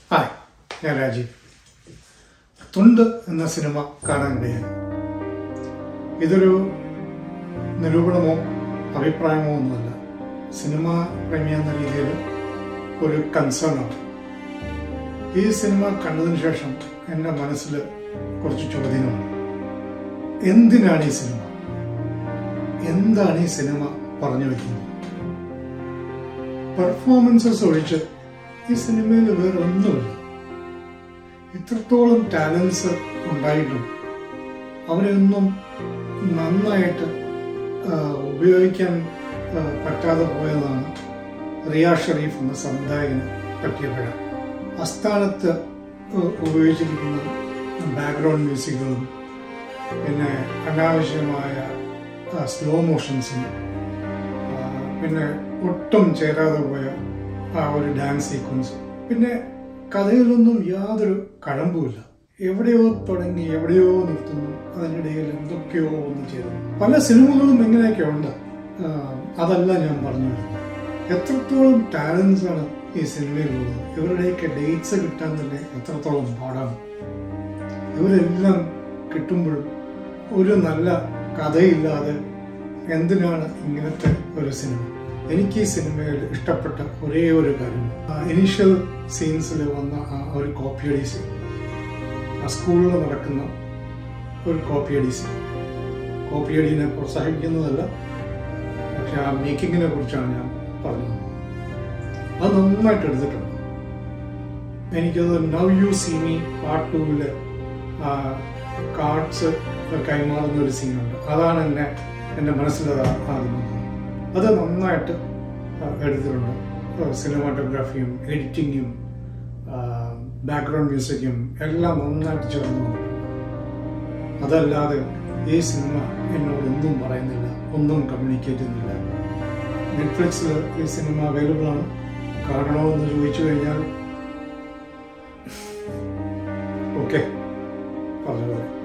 hi ഞാൻ രാജീവ് തുണ്ട് എന്ന സിനിമ കാണാനിടയായി ഇതൊരു നിരൂപണമോ അഭിപ്രായമോ ഒന്നുമല്ല സിനിമ പ്രേമി എന്ന രീതിയിൽ ഒരു കൺസേണാണ് ഈ സിനിമ കണ്ടതിന് ശേഷം എൻ്റെ മനസ്സിൽ കുറച്ച് ചോദ്യങ്ങളാണ് എന്തിനാണ് ഈ സിനിമ എന്താണ് ഈ സിനിമ പറഞ്ഞു വയ്ക്കുന്നത് പെർഫോമൻസസ് ഒഴിച്ച് ഈ സിനിമയിൽ വേറെ ഒന്നുമില്ല ഇത്രത്തോളം ടാലൻസ് ഉണ്ടായിട്ടും അവരെയൊന്നും നന്നായിട്ട് ആ, ഉപയോഗിക്കാൻ ആ, പറ്റാതെ പോയതാണ് റിയ ഷെറീഫ് എന്ന സംവിധായകന് പറ്റിയപ്പോഴ അസ്ഥാനത്ത് ഉ- ഉപയോഗിച്ചിരിക്കുന്ന ബാക്ക്ഗ്രൗണ്ട് മ്യൂസിക്കുകളും പിന്നെ അനാവശ്യമായ സ്ലോ മോഷൻസും ആ, പിന്നെ ഒട്ടും ചേരാതെ പോയ ആ ഒരു ഡാൻസ് സീക്വൻസ് പിന്നെ കഥയിലൊന്നും യാതൊരു കഴമ്പുമില്ല എവിടെയോ തുടങ്ങി എവിടെയോ നിർത്തുന്നു അതിനിടയിൽ എന്തൊക്കെയോ ഒന്ന് ചെയ്തു പല സിനിമകളും ഇങ്ങനെയൊക്കെ ഉണ്ട് ആ, അതല്ല ഞാൻ പറഞ്ഞു വരുന്നത് എത്രത്തോളം ടാലൻസ് ആണ് ഈ സിനിമയിലുള്ളത് ഇവരുടെയൊക്കെ ഡേറ്റ്സ് കിട്ടാൻ തന്നെ എത്രത്തോളം പാടാണ് ഇവരെല്ലാം കിട്ടുമ്പോഴും ഒരു നല്ല കഥയില്ലാതെ എന്തിനാണ് ഇങ്ങനത്തെ ഒരു സിനിമ എനിക്ക് ഈ സിനിമയിൽ ഇഷ്ടപ്പെട്ട ഒരേ ഒരു കാര്യം ഇനീഷ്യൽ സീൻസിൽ വന്ന ആ ഒരു കോപ്പിയടി സീൻ ആ സ്കൂളിൽ നടക്കുന്ന ഒരു കോപ്പിയടി സീൻ കോപ്പിയടിനെ പ്രോത്സാഹിപ്പിക്കുന്നതല്ല പക്ഷെ ആ മേക്കിങ്ങിനെ കുറിച്ചാണ് ഞാൻ പറഞ്ഞത് അത് നന്നായിട്ട് എടുത്തിട്ടുണ്ട് എനിക്കത് now you see me part ടൂവില് കാർഡ്സ് കൈമാറുന്ന ഒരു സീനുണ്ട് അതാണ് എന്നെ എൻ്റെ മനസ്സിലത് ആദ്യം വന്നത് അത് നന്നായിട്ട് ആ, എടുത്തിട്ടുണ്ട് സിനിമാറ്റോഗ്രാഫിയും എഡിറ്റിങ്ങും ബാക്ക്ഗ്രൗണ്ട് മ്യൂസിക്കും എല്ലാം നന്നായിട്ട് ചേർന്ന് വന്നിട്ടുണ്ട് അതല്ലാതെ ഈ സിനിമ എന്നോട് ഒന്നും പറയുന്നില്ല ഒന്നും കമ്മ്യൂണിക്കേറ്റ് ചെയ്യുന്നില്ല നെറ്റ്ഫ്ലിക്സിൽ ഈ സിനിമ അവൈലബിൾ ആണ് കാണണമെന്ന് ചോദിച്ചു കഴിഞ്ഞാൽ ഓക്കെ പറഞ്ഞ പോലെ